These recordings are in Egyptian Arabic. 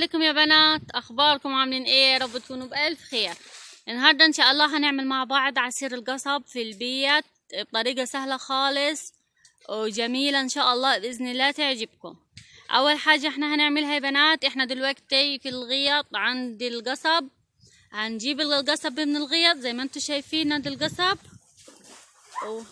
عليكم يا بنات اخباركم عاملين ايه يا رب تكونوا بالف خير النهارده ان شاء الله هنعمل مع بعض عصير القصب في البيت بطريقه سهله خالص وجميله ان شاء الله باذن الله تعجبكم اول حاجه احنا هنعملها يا بنات احنا دلوقتي في الغيط عند القصب هنجيب القصب من الغيط زي ما انتم شايفين عند القصب و...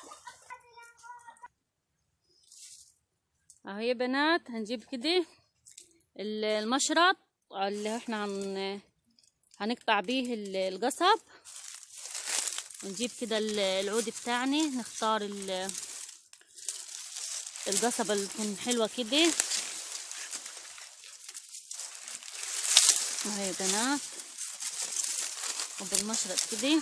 اهو يا بنات هنجيب كده المشرط اللي احنا هن هنقطع بيه القصب ونجيب كده العود بتاعنا نختار القصبة اللي تكون حلوة كده اهي يا بنات وبالمشرط كده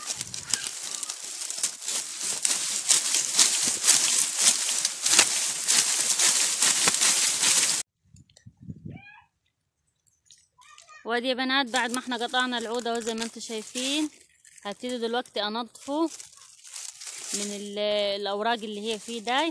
وادي يا بنات بعد ما احنا قطعنا العود اهو زي ما انتم شايفين هبتدي دلوقتي انضفه من الاوراق اللي هي فيه داي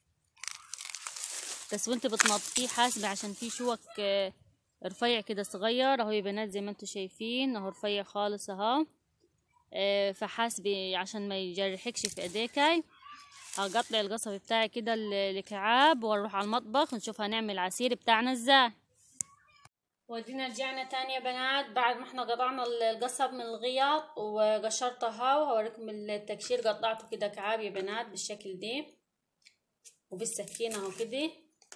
بس وانت بتنضفيه حاسبة عشان فيه شوك رفيع كده صغير اهو يا بنات زي ما انتم شايفين اهو رفيع خالص اهو فحاسبي عشان ما يجرحكش في ايديكي هقطع القصب بتاعي كده لكعاب واروح على المطبخ نشوف هنعمل عصير بتاعنا ازاي ودينا رجعنا تاني يا بنات بعد ما احنا قطعنا القصب من الغيط وقشرتها وهوريكم التقشير قطعته كده كعاب يا بنات بالشكل دي وبالسكينة اهو كده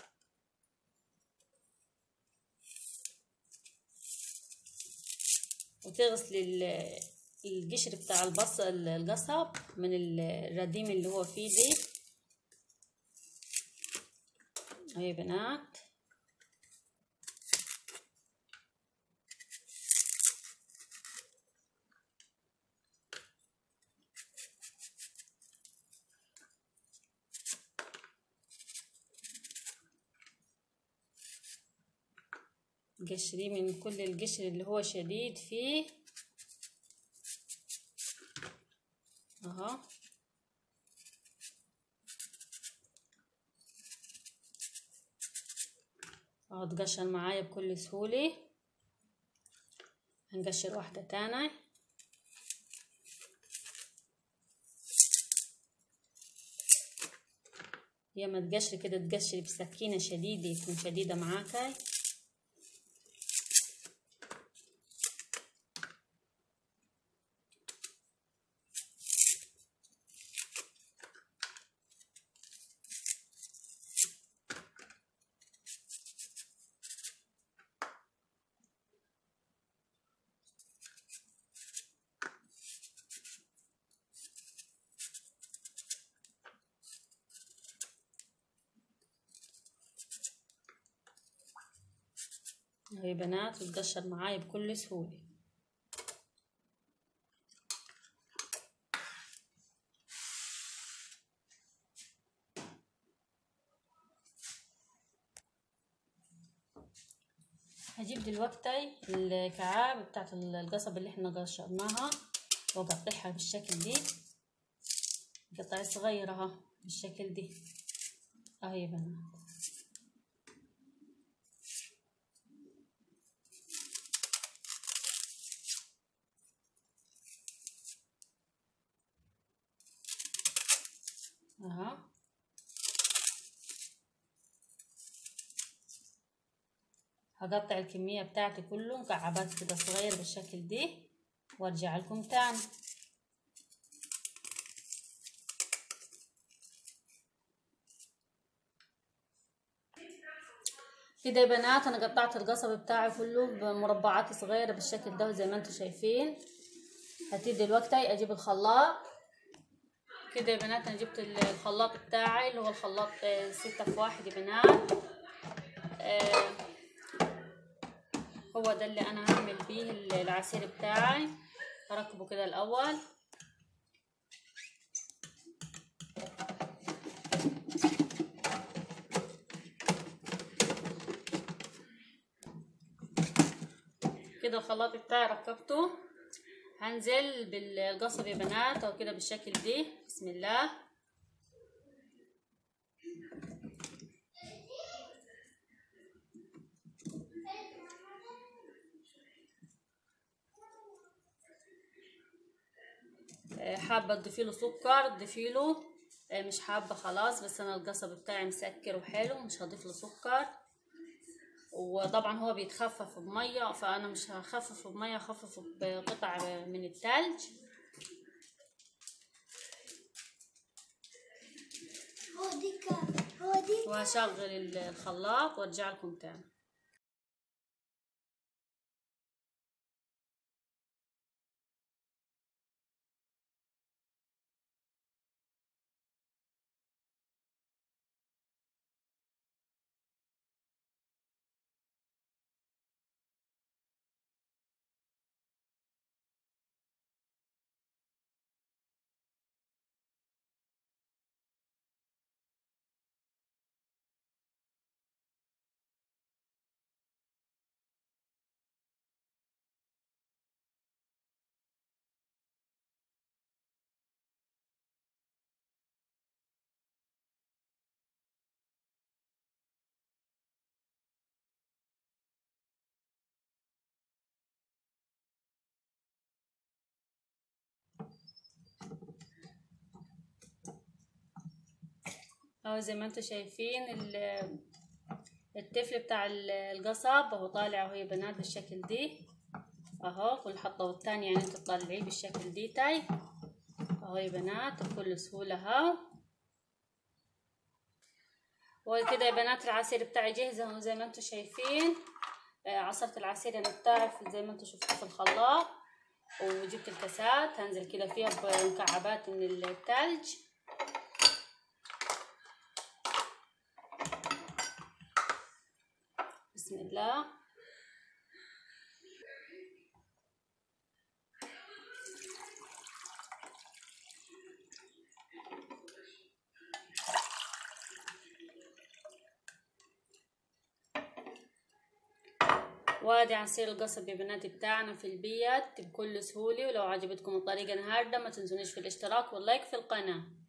وتغسلي القشر بتاع البصل القصب من الرديم اللي هو فيه دي اهي يا بنات قشريه من كل القشر اللي هو شديد فيه اهو اهو اتقشر معايا بكل سهولة هنقشر واحدة تانية يا ما تقشري كده تقشري بسكينة شديدة تكون شديدة معاكي اهي بنات وتقشر معايا بكل سهولة هجيب دلوقتي الكعاب بتاعت القصب اللي احنا قشرناها واقطعها بالشكل دي قطع صغيرة اهو بالشكل دي اهي يا بنات اها هقطع الكمية بتاعتي كله مكعبات كده صغير بالشكل دي وارجع لكم تاني كده يا بنات انا قطعت القصب بتاعي كله بمربعات صغيرة بالشكل ده زي ما انتم شايفين هبتدي دلوقتي اجيب الخلاط كده يا بنات انا جبت الخلاط بتاعي اللي هو الخلاط ستة في واحد يا بنات آه هو ده اللي انا هعمل بيه العصير بتاعي هركبه كده الاول كده الخلاط بتاعي ركبته هنزل بالقصب يا بنات او كده بالشكل دي بسم الله آه، حابة تضيفي له سكر تضيفي له آه، مش حابة خلاص بس انا القصب بتاعي مسكر وحلو مش هضيف له سكر وطبعا هو بيتخفف بمية فانا مش هخففه بمية هخففه بقطع من التلج هو ديك هو ديك وهشغل الخلاط وارجع لكم تاني اهو زي ما انتم شايفين ال- التفل بتاع ال- القصب اهو طالع اهو يا بنات بالشكل دي اهو كل حطة والتانية يعني انت تطلعيه بالشكل دي تاي اهو يا بنات بكل سهولة اهو وكده يا بنات العصير بتاعي جاهز اهو زي ما انتم شايفين آه، عصرت العصير انا بتاعي في- زي ما انتم شفتوا في الخلاط وجبت الكاسات هنزل كده فيها بمكعبات من التلج بسم الله وادي عصير القصب يا بناتي بتاعنا في البيت بكل سهولة ولو عجبتكم الطريقة النهاردة ما تنسونيش في الاشتراك واللايك في القناة